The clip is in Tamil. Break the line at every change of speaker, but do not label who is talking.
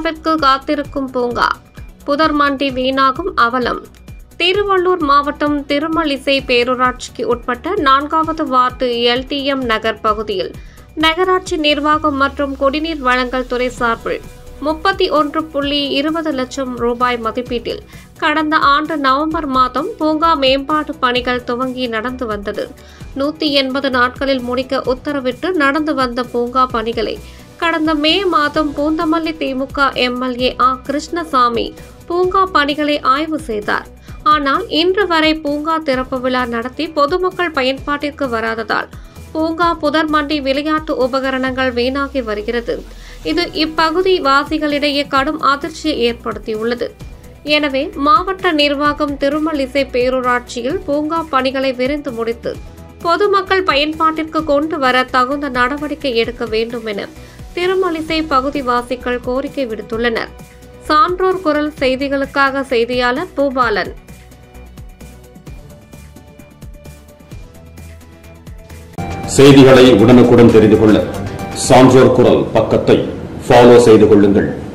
திறப்பிற்கு காத்திருக்கும் பூங்கா புதர்மண்டி வீணாகும் அவலம் திருவள்ளூர் மாவட்டம் திருமலிசை பேரூராட்சிக்கு உட்பட்ட நான்காவது வார்டு எல்டிஎம் நகர் பகுதியில் நகராட்சி நிர்வாகம் மற்றும் குடிநீர் வழங்கல் துறை சார்பில் முப்பத்தி ஒன்று புள்ளி இருபது லட்சம் ரூபாய் மதிப்பீட்டில் கடந்த ஆண்டு நவம்பர் மாதம் பூங்கா மேம்பாட்டு பணிகள் துவங்கி நடந்து வந்தது நூத்தி எண்பது நாட்களில் முடிக்க உத்தரவிட்டு நடந்து வந்த பூங்கா பணிகளை கடந்த மே மாதம் பூந்தமல்லி திமுக எம்எல்ஏ ஆ கிருஷ்ணசாமி பூங்கா பணிகளை ஆய்வு செய்தார் ஆனால் இன்று வரை பூங்கா திறப்பு விழா நடத்தி பொதுமக்கள் பயன்பாட்டிற்கு வராததால் பூங்கா புதர்மண்டி விளையாட்டு உபகரணங்கள் வீணாகி வருகிறது இது இப்பகுதி வாசிகளிடையே கடும் அதிர்ச்சியை ஏற்படுத்தியுள்ளது எனவே மாவட்ட நிர்வாகம் திருமலிசை பேரூராட்சியில் பூங்கா பணிகளை விரைந்து முடித்து பொதுமக்கள் பயன்பாட்டிற்கு கொண்டு வர தகுந்த நடவடிக்கை எடுக்க வேண்டும் என திருமலிசை பகுதிவாசிகள் கோரிக்கை விடுத்துள்ளனர் சான்றோர் குரல் செய்திகளுக்காக செய்தியாளர் பூபாலன்
செய்திகளை உடனுக்குடன் தெரிந்து கொள்ள சான்றோர் குரல் பக்கத்தை ஃபாலோ செய்து கொள்ளுங்கள்